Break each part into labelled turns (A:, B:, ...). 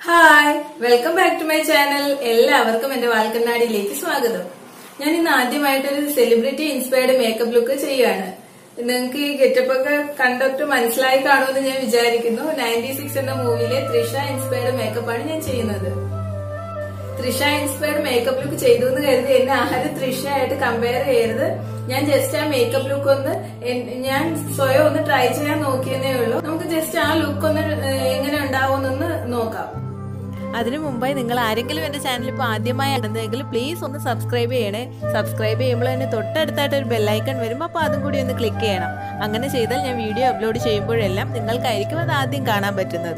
A: hi welcome back to my channel എല്ലാവർക്കും എന്റെ വാൽക്കണ്ണാടിയിലേക്ക് സ്വാഗതം ഞാൻ ഇന്ന് ആദ്യമായിട്ടൊരു സെലിബ്രിറ്റി ഇൻസ്പയർഡ് മേക്കപ്പ് ലുക്ക് ചെയ്യുകയാണ് നിങ്ങൾക്ക് ഈ ഗെറ്റപ്പ് ഒക്കെ കണ്ടിട്ട് മനസ്സിലായി കാണുമെന്ന് ഞാൻ വിചാരിക്കുന്നു നയൻറ്റി സിക്സ് എന്ന മൂവിയിലെ ത്രിഷ ഇൻസ്പയർഡ് മേക്കപ്പ് ആണ് ഞാൻ ചെയ്യുന്നത് ത്രിഷ ഇൻസ്പയർഡ് മേക്കപ്പ് ലുക്ക് ചെയ്തു എന്ന് കരുതി എന്നെ ആരും ത്രിഷ ആയിട്ട് കമ്പയർ ചെയ്യരുത് ഞാൻ ജസ്റ്റ് ആ മേക്കപ്പ് ലുക്ക് ഒന്ന് എൻ- ഞാൻ സ്വയം ഒന്ന് ട്രൈ ചെയ്യാൻ നോക്കിയെന്നേ ഉള്ളൂ നമുക്ക് ജസ്റ്റ് ആ ലുക്ക് ഒന്ന് ഏഹ്, എങ്ങനെ ഉണ്ടാവുമെന്നൊന്ന് നോക്കാം
B: അതിനു മുമ്പായി നിങ്ങൾ ആരെങ്കിലും എൻ്റെ ചാനൽ ഇപ്പോൾ ആദ്യമായി ഇടുന്നതെങ്കിൽ പ്ലീസ് ഒന്ന് സബ്സ്ക്രൈബ് ചെയ്യണേ സബ്സ്ക്രൈബ് ചെയ്യുമ്പോൾ തന്നെ തൊട്ടടുത്തായിട്ട് ഒരു ബെല്ലൈക്കൺ വരും അപ്പോൾ അതും കൂടി ഒന്ന് ക്ലിക്ക് ചെയ്യണം അങ്ങനെ ചെയ്താൽ ഞാൻ വീഡിയോ അപ്ലോഡ് ചെയ്യുമ്പോഴെല്ലാം നിങ്ങൾക്കായിരിക്കും അത് ആദ്യം കാണാൻ പറ്റുന്നത്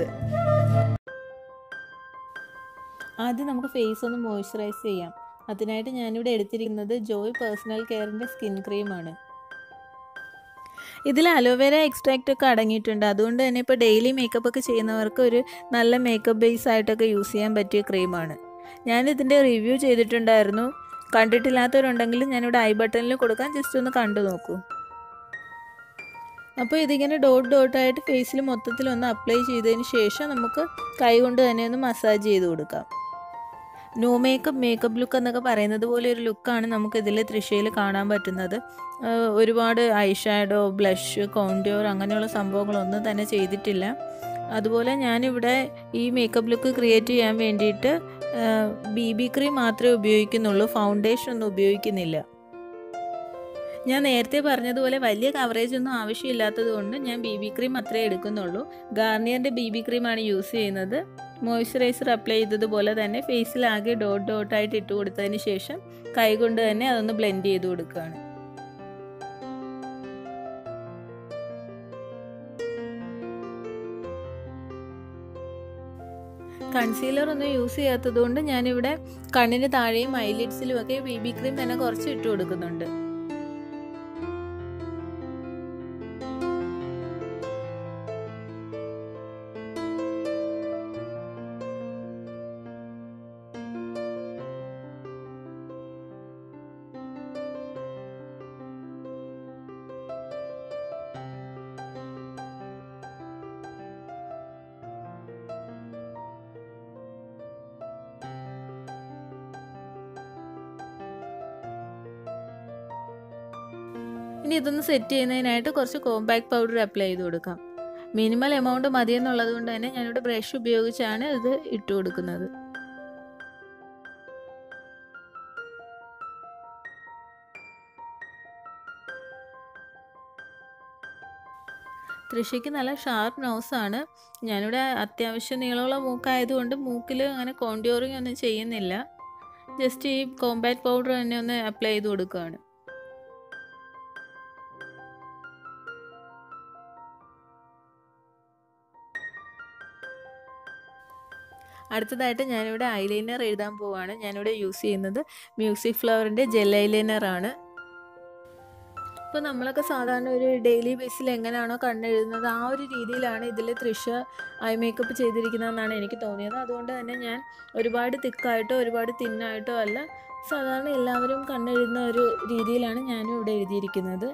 B: ആദ്യം നമുക്ക് ഫേസ് ഒന്ന് മോയ്സ്ചറൈസ് ചെയ്യാം അതിനായിട്ട് ഞാനിവിടെ എടുത്തിരിക്കുന്നത് ജോയ് പേഴ്സണൽ കെയറിൻ്റെ സ്കിൻ ക്രീമാണ് ഇതിൽ അലോവേര എക്സ്ട്രാക്റ്റ് ഒക്കെ അടങ്ങിയിട്ടുണ്ട് അതുകൊണ്ട് തന്നെ ഇപ്പോൾ ഡെയിലി മേക്കപ്പ് ഒക്കെ ചെയ്യുന്നവർക്ക് ഒരു നല്ല മേക്കപ്പ് ബേസ് ആയിട്ടൊക്കെ യൂസ് ചെയ്യാൻ പറ്റിയ ക്രീമാണ് ഞാനിതിൻ്റെ റിവ്യൂ ചെയ്തിട്ടുണ്ടായിരുന്നു കണ്ടിട്ടില്ലാത്തവരുണ്ടെങ്കിൽ ഞാനിവിടെ ഐ ബട്ടണിൽ കൊടുക്കാൻ ജസ്റ്റ് ഒന്ന് കണ്ടു നോക്കൂ അപ്പോൾ ഇതിങ്ങനെ ഡോട്ട് ഡോട്ടായിട്ട് ഫേസിൽ മൊത്തത്തിൽ ഒന്ന് അപ്ലൈ ചെയ്തതിന് ശേഷം നമുക്ക് കൈ കൊണ്ട് തന്നെ ഒന്ന് മസാജ് ചെയ്ത് കൊടുക്കാം നോ മേക്കപ്പ് മേക്കപ്പ് ലുക്ക് എന്നൊക്കെ പറയുന്നത് പോലെ ഒരു ലുക്കാണ് നമുക്ക് ഇതിൽ തൃശ്ശയിൽ കാണാൻ പറ്റുന്നത് ആഹ് ഒരുപാട് ഐ ഷാഡോ ബ്ലഷ് കോണ്ടോർ അങ്ങനെയുള്ള സംഭവങ്ങളൊന്നും തന്നെ ചെയ്തിട്ടില്ല അതുപോലെ ഞാനിവിടെ ഈ മേക്കപ്പ് ലുക്ക് ക്രിയേറ്റ് ചെയ്യാൻ വേണ്ടിയിട്ട് ബി ബി ക്രീം മാത്രമേ ഉപയോഗിക്കുന്നുള്ളൂ ഫൗണ്ടേഷൻ ഒന്നും ഉപയോഗിക്കുന്നില്ല ഞാൻ നേരത്തെ പറഞ്ഞതുപോലെ വലിയ കവറേജ് ഒന്നും ആവശ്യമില്ലാത്തത് കൊണ്ട് ഞാൻ ബി ബി ക്രീം അത്രേ എടുക്കുന്നുള്ളൂ ഗാർണിയറിൻ്റെ ബി ബി ക്രീമാണ് യൂസ് ചെയ്യുന്നത് മോയ്സ്ചറൈസർ അപ്ലൈ ചെയ്തതുപോലെ തന്നെ ഫേസിൽ ആകെ ഡോട്ട് ഡോട്ടായിട്ട് ഇട്ട് കൊടുത്തതിന് ശേഷം കൈ കൊണ്ട് തന്നെ അതൊന്ന് ബ്ലെൻഡ് ചെയ്ത് കൊടുക്കുകയാണ് കൺസീലർ ഒന്നും യൂസ് ചെയ്യാത്തത് കൊണ്ട് ഞാനിവിടെ കണ്ണിന് താഴെയും ഐലിഡ്സിലും ഒക്കെ ബി ബി ക്രീം തന്നെ കുറച്ച് ഇട്ട് കൊടുക്കുന്നുണ്ട് ഇനി ഇതൊന്ന് സെറ്റ് ചെയ്യുന്നതിനായിട്ട് കുറച്ച് കോമ്പാക്ട് പൗഡർ അപ്ലൈ ചെയ്ത് കൊടുക്കാം മിനിമൽ എമൗണ്ട് മതി എന്നുള്ളത് കൊണ്ട് തന്നെ ഞാനിവിടെ ബ്രഷ് ഉപയോഗിച്ചാണ് ഇത് ഇട്ട് കൊടുക്കുന്നത് തൃശ്ശയ്ക്ക് നല്ല ഷാർപ്പ് നോസാണ് ഞാനിവിടെ അത്യാവശ്യം നീളമുള്ള മൂക്കായതുകൊണ്ട് മൂക്കിൽ അങ്ങനെ കോണ്ടിയോറിങ് ഒന്നും ചെയ്യുന്നില്ല ജസ്റ്റ് ഈ കോമ്പാക്ട് പൗഡർ തന്നെ ഒന്ന് അപ്ലൈ ചെയ്ത് കൊടുക്കുകയാണ് അടുത്തതായിട്ട് ഞാനിവിടെ ഐലൈനർ എഴുതാൻ പോവാണ് ഞാനിവിടെ യൂസ് ചെയ്യുന്നത് മ്യൂസിക് ഫ്ലവറിൻ്റെ ജെൽ ഐലൈനർ ആണ് ഇപ്പോൾ നമ്മളൊക്കെ സാധാരണ ഒരു ഡെയിലി ബേസിൽ എങ്ങനെയാണോ കണ്ണെഴുതുന്നത് ആ ഒരു രീതിയിലാണ് ഇതിൽ തൃശ ഐ മേക്കപ്പ് ചെയ്തിരിക്കുന്നതെന്നാണ് എനിക്ക് തോന്നിയത് അതുകൊണ്ട് തന്നെ ഞാൻ ഒരുപാട് തിക്കായിട്ടോ ഒരുപാട് തിന്നായിട്ടോ അല്ല സാധാരണ എല്ലാവരും കണ്ണെഴുതുന്ന ഒരു രീതിയിലാണ് ഞാനും ഇവിടെ എഴുതിയിരിക്കുന്നത്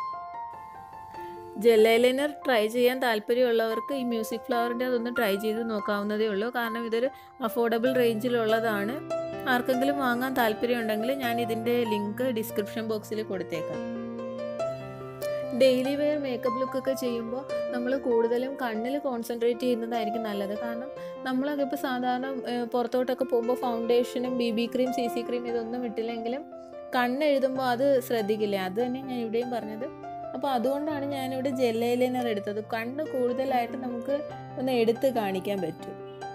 B: ജെൽ ഐലൈനർ ട്രൈ ചെയ്യാൻ താല്പര്യമുള്ളവർക്ക് ഈ മ്യൂസിക് ഫ്ലവറിൻ്റെ അതൊന്ന് ട്രൈ ചെയ്ത് നോക്കാവുന്നതേ ഉള്ളൂ കാരണം ഇതൊരു അഫോർഡബിൾ റേഞ്ചിലുള്ളതാണ് ആർക്കെങ്കിലും വാങ്ങാൻ താല്പര്യമുണ്ടെങ്കിൽ ഞാൻ ഇതിൻ്റെ ലിങ്ക് ഡിസ്ക്രിപ്ഷൻ ബോക്സിൽ കൊടുത്തേക്കാം ഡെയിലി വെയർ മേക്കപ്പ് ലുക്കൊക്കെ ചെയ്യുമ്പോൾ നമ്മൾ കൂടുതലും കണ്ണിൽ കോൺസെൻട്രേറ്റ് ചെയ്യുന്നതായിരിക്കും നല്ലത് കാരണം നമ്മളൊക്കെ ഇപ്പോൾ സാധാരണ ഏഹ്, പുറത്തോട്ടൊക്കെ പോകുമ്പോൾ ഫൗണ്ടേഷനും B B cream C C cream ഇതൊന്നും ഇട്ടില്ലെങ്കിലും കണ്ണെഴുതുമ്പോൾ അത് ശ്രദ്ധിക്കില്ല അത് തന്നെ ഞാൻ ഇവിടെയും പറഞ്ഞത് അപ്പോൾ അതുകൊണ്ടാണ് ഞാനിവിടെ ജെൽ ഐലൈനർ എടുത്തത് കണ്ണ് കൂടുതലായിട്ട് നമുക്ക് ഒന്ന് എടുത്ത് കാണിക്കാൻ പറ്റും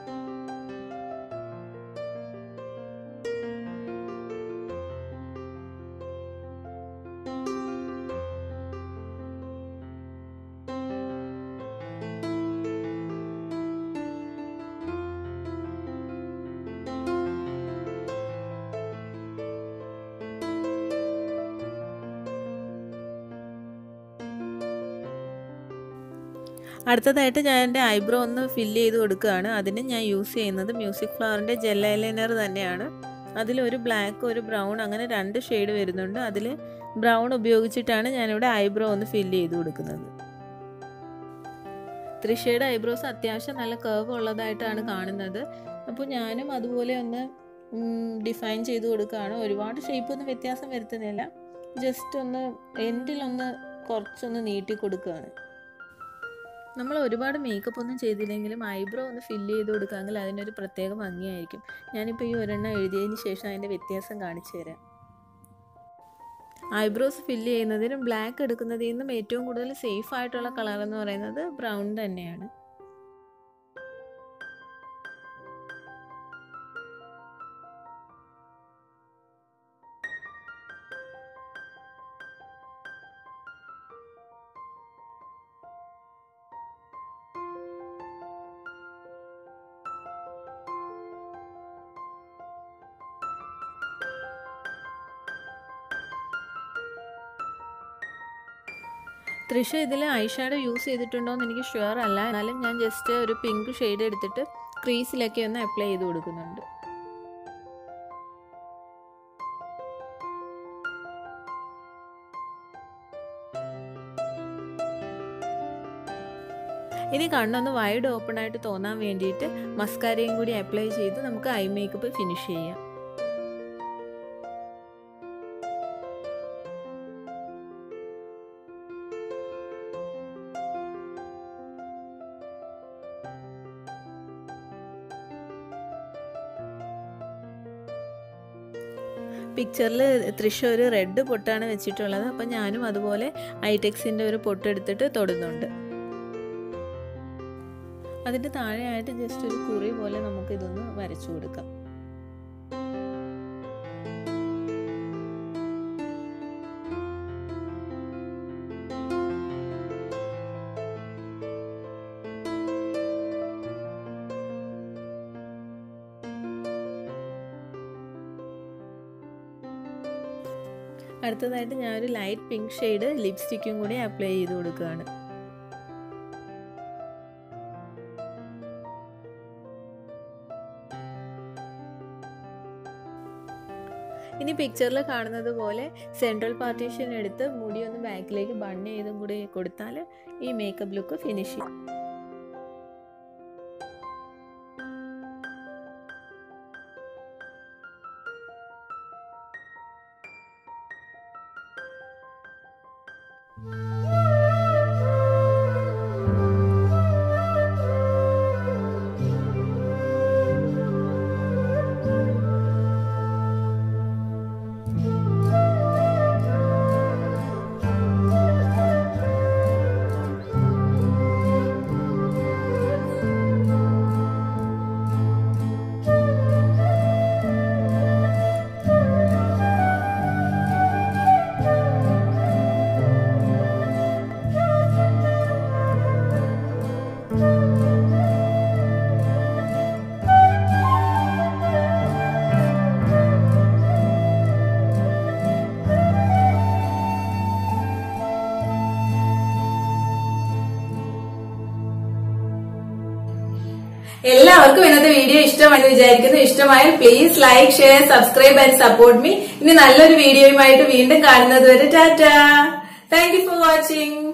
B: അടുത്തതായിട്ട് ഞാൻ എൻ്റെ ഐബ്രോ ഒന്ന് ഫില്ല് ചെയ്ത് കൊടുക്കുകയാണ് അതിന് ഞാൻ യൂസ് ചെയ്യുന്നത് മ്യൂസിക് ഫ്ലവറിൻ്റെ ജെൽ ഐലൈനർ തന്നെയാണ് അതിലൊരു ബ്ലാക്ക് ഒരു ബ്രൗൺ അങ്ങനെ രണ്ട് ഷെയ്ഡ് വരുന്നുണ്ട് അതിൽ ബ്രൗൺ ഉപയോഗിച്ചിട്ടാണ് ഞാനിവിടെ ഐബ്രോ ഒന്ന് ഫില്ല് ചെയ്ത് കൊടുക്കുന്നത് തൃഷയുടെ ഐബ്രോസ് അത്യാവശ്യം നല്ല കേർവ് ഉള്ളതായിട്ടാണ് കാണുന്നത് അപ്പോൾ ഞാനും അതുപോലെ ഒന്ന് ഡിഫൈൻ ചെയ്ത് കൊടുക്കുകയാണ് ഒരുപാട് ഷേപ്പൊന്നും വ്യത്യാസം വരുത്തുന്നില്ല ജസ്റ്റ് ഒന്ന് എൻഡിലൊന്ന് കുറച്ചൊന്ന് നീട്ടി കൊടുക്കുകയാണ് നമ്മൾ ഒരുപാട് മേക്കപ്പ് ഒന്നും ചെയ്തില്ലെങ്കിലും ഐബ്രോ ഒന്ന് ഫില്ല് ചെയ്ത് കൊടുക്കാമെങ്കിൽ അതിനൊരു പ്രത്യേക ഭംഗിയായിരിക്കും ഞാനിപ്പോൾ ഈ ഒരെണ്ണം എഴുതിയതിന് ശേഷം അതിൻ്റെ വ്യത്യാസം കാണിച്ചു തരാം ഐബ്രോസ് ഫില്ല് ചെയ്യുന്നതിനും ബ്ലാക്ക് എടുക്കുന്നതിൽ നിന്നും ഏറ്റവും കൂടുതൽ സേഫ് ആയിട്ടുള്ള കളർ എന്ന് പറയുന്നത് ബ്രൗൺ തന്നെയാണ് തൃഷ ഇതിൽ ഐഷാഡോ യൂസ് ചെയ്തിട്ടുണ്ടോ എന്ന് എനിക്ക് ഷുവർ അല്ല എന്നാലും ഞാൻ ജസ്റ്റ് ഒരു പിങ്ക് ഷെയ്ഡ് എടുത്തിട്ട് ക്രീസിലൊക്കെ ഒന്ന് അപ്ലൈ ചെയ്ത് കൊടുക്കുന്നുണ്ട് ഇനി കണ്ണൊന്ന് വൈഡ് ഓപ്പൺ ആയിട്ട് തോന്നാൻ വേണ്ടിയിട്ട് മസ്കാരയും കൂടി അപ്ലൈ ചെയ്ത് നമുക്ക് ഐ മേക്കപ്പ് ഫിനിഷ് ചെയ്യാം പിക്ചറിൽ തൃശ ഒരു റെഡ് പൊട്ടാണ് വെച്ചിട്ടുള്ളത് അപ്പം ഞാനും അതുപോലെ ഐടെക്സിൻ്റെ ഒരു പൊട്ട് എടുത്തിട്ട് തൊടുന്നുണ്ട് അതിൻ്റെ താഴെയായിട്ട് ജസ്റ്റ് ഒരു കുറി പോലെ നമുക്ക് ഇതൊന്ന് വരച്ചു കൊടുക്കാം അടുത്തതായിട്ട് ഞാനൊരു ലൈറ്റ് പിങ്ക് ഷെയ്ഡ് ലിപ്സ്റ്റിക്കും കൂടി അപ്ലൈ ചെയ്ത് കൊടുക്കുകയാണ് ഇനി പിക്ചറിൽ കാണുന്നത് പോലെ സെൻട്രൽ പാർട്ടീഷൻ എടുത്ത് മുടി ഒന്ന് ബാക്കിലേക്ക് ബൺ ചെയ്തും കൂടി കൊടുത്താൽ ഈ മേക്കപ്പ് ലുക്ക് ഫിനിഷ് ചെയ്യും
A: എല്ലാവർക്കും ഇന്നത്തെ വീഡിയോ ഇഷ്ടമെന്ന് വിചാരിക്കുന്നു ഇഷ്ടമായാൽ please like share subscribe and support me ഇനി നല്ലൊരു വീഡിയോയുമായിട്ട് വീണ്ടും കാണുന്നത് വരെ ടാറ്റ താങ്ക് യു ഫോർ വാച്ചിങ്